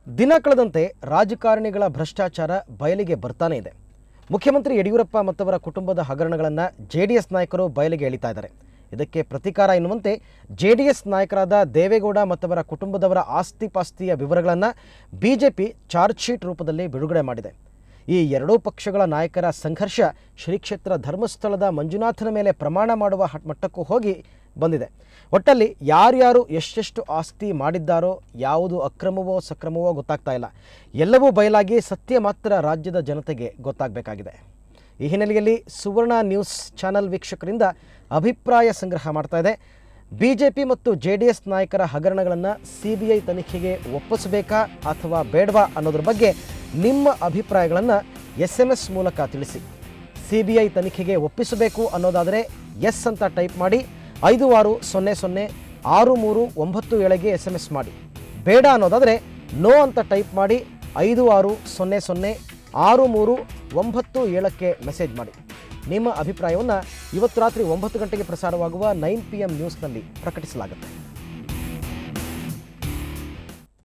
ದಿನ ಕಳೆದಂತೆ ರಾಜಕಾರಣಿಗಳ ಭ್ರಷ್ಟಾಚಾರ ಬಯಲಿಗೆ ಬರ್ತಾನೇ ಇದೆ ಮುಖ್ಯಮಂತ್ರಿ ಯಡಿಯೂರಪ್ಪ ಮತ್ತವರ ಕುಟುಂಬದ ಹಗರಣಗಳನ್ನು ಜೆ ಡಿ ಎಸ್ ನಾಯಕರು ಬಯಲಿಗೆ ಎಳಿತಾ ಇದ್ದಾರೆ ಇದಕ್ಕೆ ಪ್ರತಿಕಾರ ಎನ್ನುವಂತೆ ಜೆ ಡಿ ಎಸ್ ನಾಯಕರಾದ ದೇವೇಗೌಡ ಮತ್ತವರ ಕುಟುಂಬದವರ ಆಸ್ತಿ ಪಾಸ್ತಿಯ ವಿವರಗಳನ್ನು ಬಿಜೆಪಿ ಚಾರ್ಜ್ ಶೀಟ್ ರೂಪದಲ್ಲಿ ಬಿಡುಗಡೆ ಮಾಡಿದೆ ಈ ಎರಡೂ ಪಕ್ಷಗಳ ನಾಯಕರ ಸಂಘರ್ಷ ಶ್ರೀ ಕ್ಷೇತ್ರ ಧರ್ಮಸ್ಥಳದ ಮಂಜುನಾಥನ ಮೇಲೆ ಪ್ರಮಾಣ ಮಾಡುವ ಹಟ್- ಮಟ್ಟಕ್ಕೂ ಹೋಗಿ ಬಂದಿದೆ ಒಟ್ಟಲ್ಲಿ ಯಾರ್ಯಾರು ಎಷ್ಟೆಷ್ಟು ಆಸ್ತಿ ಮಾಡಿದ್ದಾರೋ ಯಾವುದು ಅಕ್ರಮವೋ ಸಕ್ರಮವೋ ಗೊತ್ತಾಗ್ತಾ ಇಲ್ಲ ಎಲ್ಲವೂ ಬಯಲಾಗಿ ಸತ್ಯ ಮಾತ್ರ ರಾಜ್ಯದ ಜನತೆಗೆ ಗೊತ್ತಾಗಬೇಕಾಗಿದೆ ಈ ಹಿನ್ನೆಲೆಯಲ್ಲಿ ಸುವರ್ಣ ನ್ಯೂಸ್ ಚಾನೆಲ್ ವೀಕ್ಷಕರಿಂದ ಅಭಿಪ್ರಾಯ ಸಂಗ್ರಹ ಮಾಡ್ತಾ ಇದೆ ಬಿಜೆಪಿ ಮತ್ತು ಜೆ ಡಿ ಎಸ್ ನಾಯಕರ ಹಗರಣಗಳನ್ನು ಸಿ ಬಿ ಐ ತನಿಖೆಗೆ ಒಪ್ಪಿಸಬೇಕಾ ಅಥವಾ ಬೇಡವಾ ಅನ್ನೋದ್ರ ಬಗ್ಗೆ ನಿಮ್ಮ ಅಭಿಪ್ರಾಯಗಳನ್ನು ಎಸ್ ಎಮ್ ಎಸ್ ಮೂಲಕ ತಿಳಿಸಿ ಸಿ ಬಿ ಐ ತನಿಖೆಗೆ ಒಪ್ಪಿಸಬೇಕು ಅನ್ನೋದಾದರೆ ಎಸ್ ಅಂತ ಟೈಪ್ ಮಾಡಿ ಐದು ಆರು ಸೊನ್ನೆ ಸೊನ್ನೆ ಆರು ಮೂರು ಒಂಬತ್ತು ಏಳಿಗೆ ಎಸ್ ಎಮ್ ಎಸ್ ಮಾಡಿ ಬೇಡ ಅನ್ನೋದಾದರೆ ನೋ ಅಂತ ಟೈಪ್ ಮಾಡಿ ಐದು ಆರು ಸೊನ್ನೆ ಸೊನ್ನೆ ಆರು ಮೂರು ಒಂಬತ್ತು ಏಳಕ್ಕೆ ಮೆಸೇಜ್ ಮಾಡಿ ನಿಮ್ಮ ಅಭಿಪ್ರಾಯವನ್ನು ಇವತ್ತು ರಾತ್ರಿ ಒಂಬತ್ತು ಗಂಟೆಗೆ ಪ್ರಸಾರವಾಗುವ ನೈನ್ ಪಿ ಎಂ ನ್ಯೂಸ್ನಲ್ಲಿ ಪ್ರಕಟಿಸಲಾಗುತ್ತೆ